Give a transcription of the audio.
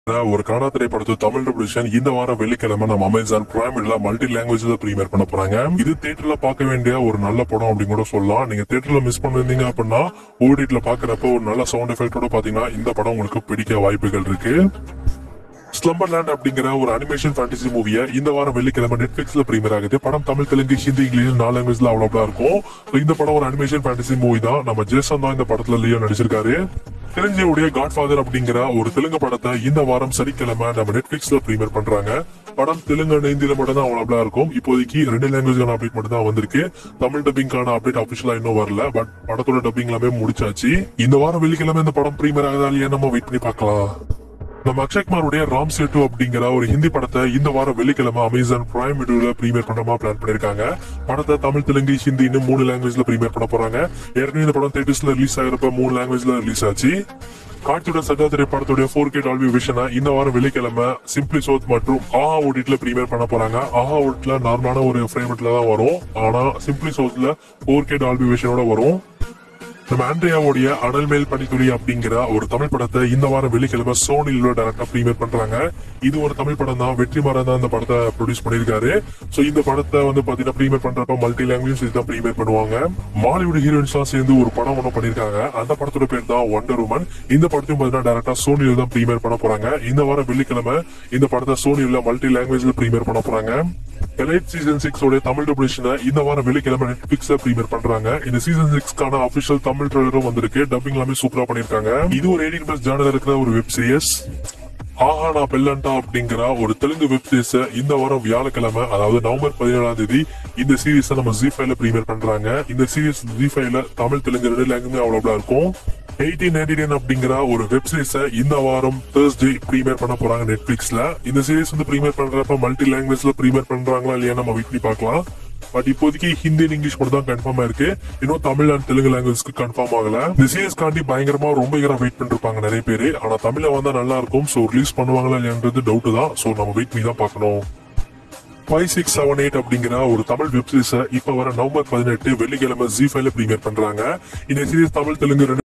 ஒரு கன்னடா திரைப்படத்து தமிழ் டபிளிஷன் இந்த வாரம் வெள்ளிக்கிழமை நம்ம அமேசான் பிரைம்ல மல்டி லாங்குவேஜ்ல பிரீமியர் பண்ண போறாங்க இது தியேட்டர்ல பார்க்க வேண்டிய ஒரு நல்ல படம் அப்படின்னு கூட சொல்லலாம் நீங்க தியேட்டர்ல மிஸ் பண்ணிருந்தீங்க அப்படின்னா ஓடிட்ல பாக்குறப்ப ஒரு நல்ல சவுண்ட் எஃபெக்டோட பாத்தீங்கன்னா இந்த படம் உங்களுக்கு பிடிக்க வாய்ப்புகள் இருக்கு ஸ்லம்பர்லேண்ட் அப்படிங்கிற ஒரு அனிமேஷன் ஃபேண்டசி மூவியை இந்த வாரம் வெள்ளிக்கிழமை நெட்ஃபிளிக்ஸ்ல பிரீமியர் ஆகுது படம் தமிழ் தெலுங்கு ஹிந்தி இங்கிலீஷ் நாலு லாங்குவேஜ்ல அவ்வளோபா இருக்கும் So, இந்த படம் ஒரு அனிமேஷன் ஃபேண்டசி மூவி தான் நம்ம ஜேசன் தான் இந்த படத்துல லியோ நடிச்சிருக்காரு தெரிஞ்சவுடைய காட்ஃபாதர் அப்படிங்கிற ஒரு தெலுங்கு படத்தை இந்த வாரம் சனிக்கிழமை நம்ம நெட்ஃபிளிக்ஸ்ல பிரீமியர் பண்றாங்க படம் தெலுங்கு and ஹிந்தியில மட்டும் தான் அவ்வளோபா இருக்கும் இப்போதைக்கு ரெண்டு லாங்குவேஜ்க்கான அப்டேட் மட்டும் தான் வந்திருக்கு தமிழ் டப்பிங்கான அப்டேட் அபிஷியலா இன்னும் வரல பட் படத்தோட டப்பிங் எல்லாமே முடிச்சாச்சு இந்த வாரம் வெள்ளிக்கிழமை இந்த படம் பிரீமியர் ஆகுதா இல்லையா நம்ம வெயிட் பண்ணி பார்க்கலாம் நம்ம அக்ஷய் குமாருடைய ராம் சேட்டு அப்படிங்கிற ஒரு ஹிந்தி படத்தை இந்த வாரம் வெள்ளிக்கிழமை அமேசான் பிரைம் வீடியோல பிரீமியர் பண்றமா பிளான் பண்ணிருக்காங்க படத்தை தமிழ் தெலுங்கு ஹிந்தி இன்னும் மூணு லாங்குவேஜ்ல பிரீமியர் பண்ண போறாங்க ஏற்கனவே இந்த படம் தேட்டர்ஸ்ல ரிலீஸ் ஆகிறப்ப மூணு லாங்குவேஜ்ல ரிலீஸ் ஆச்சு காட்சியோட சட்டா திரைப்படத்துடைய ஃபோர் கே டால்பி விஷனை இந்த வாரம் வெள்ளிக்கிழமை சிம்பிளி சோத் மற்றும் ஆஹா ஓடிட்ல பிரீமியர் பண்ண போறாங்க ஆஹா ஓடிட்ல நார்மலான ஒரு ஃப்ரேம்ல தான் வரும் ஆனா சிம்பிளி சோத்ல ஃபோர் கே டால்பி விஷனோட வரும் நம்ம ஆண்ட்ரியாவுடைய அனல் மேல் பனித்துளி அப்படிங்கிற ஒரு தமிழ் படத்தை இந்த வாரம் வெள்ளிக்கிழமை சோனில டேரக்டா பிரீமியர் பண்றாங்க இது ஒரு தமிழ் படம் தான் வெற்றிமாறன் தான் இந்த படத்தை ப்ரொடியூஸ் பண்ணிருக்காரு சோ இந்த படத்தை வந்து பாத்தீங்கன்னா பிரீமியர் பண்றப்ப மல்டி லாங்குவேஜ் இதுதான் பிரீமியர் பண்ணுவாங்க மாலிவுட் ஹீரோயின்ஸ் எல்லாம் சேர்ந்து ஒரு படம் ஒன்று பண்ணிருக்காங்க அந்த படத்தோட பேர் தான் ஒண்டர் உமன் இந்த படத்தையும் பாத்தீங்கன்னா டேரக்டா சோனில தான் பிரீமியர் பண்ண போறாங்க இந்த வாரம் வெள்ளிக்கிழமை இந்த படத்தை சோனில மல்டி லாங்குவேஜ்ல பிரீமியர் பண்ண போறாங்க எலைட் சீசன் சிக்ஸ் உடைய தமிழ் டபிளேஷனை இந்த வாரம் வெள்ளிக்கிழமை நெட்ஃபிளிக்ஸ்ல பிரீமியர் பண்றாங்க இந்த சீசன் சிக்ஸ்க்கான அபிஷியல் தமிழ் ட்ரெய்லரும் வந்திருக்கு டப்பிங் எல்லாமே சூப்பரா பண்ணிருக்காங்க இது ஒரு எயிட்டீன் பிளஸ் ஜானர் இருக்கிற ஒரு வெப் சீரிஸ் ஆஹா நான் பெல்லண்டா அப்படிங்கிற ஒரு தெலுங்கு வெப் சீரிஸ் இந்த வாரம் வியாழக்கிழமை அதாவது நவம்பர் பதினேழாம் தேதி இந்த சீரிஸை நம்ம ஜி ஃபைவ்ல பிரீமியர் பண்றாங்க இந்த சீரிஸ் ஜி ஃபைவ்ல தமிழ் தெலுங்கு ரெண்டு லாங்குமே அவ்வளவு இருக்கும் எயிட்டீன் நைன்டி நைன் அப்படிங்கிற ஒரு வெப் சீரிஸை இந்த வாரம் தேர்ஸ்டே பிரீமியர் பண்ண போறாங்க நெட்ஃபிளிக்ஸ்ல இந்த சீரிஸ் வந்து பிரீமியர் பண்றப்ப மல்டி லாங்குவேஜ்ல பிரீமியர் பண்றாங்களா இல்லையா நம்ம வெயிட் பண்ணி பார்க்கலாம் பட் இப்போதைக்கு ஹிந்தி and இங்கிலீஷ் மட்டும் தான் கன்ஃபார்ம் ஆயிருக்கு இன்னும் தமிழ் அண்ட் தெலுங்கு லாங்குவேஜ்க்கு கன்ஃபார்ம் ஆகல இந்த சீரிஸ் காண்டி பயங்கரமா ரொம்ப ஈரா வெயிட் பண்ணிருப்பாங்க நிறைய பேர் ஆனா தமிழ்ல வந்தா நல்லா இருக்கும் சோ ரிலீஸ் பண்ணுவாங்களா இல்லையான்றது டவுட் தான் சோ நம்ம வெயிட் பண்ணி தான் பார்க்கணும் ஃபைவ் சிக்ஸ் செவன் எயிட் அப்படிங்கிற ஒரு தமிழ் வெப் சீரிஸை இப்ப வர நவம்பர் பதினெட்டு வெள்ளிக்கிழமை ஜி ஃபைவ்ல பிரீமியர் பண்றாங்க இந்த சீரிஸ் தமிழ் தெலுங்கு ரெண்டு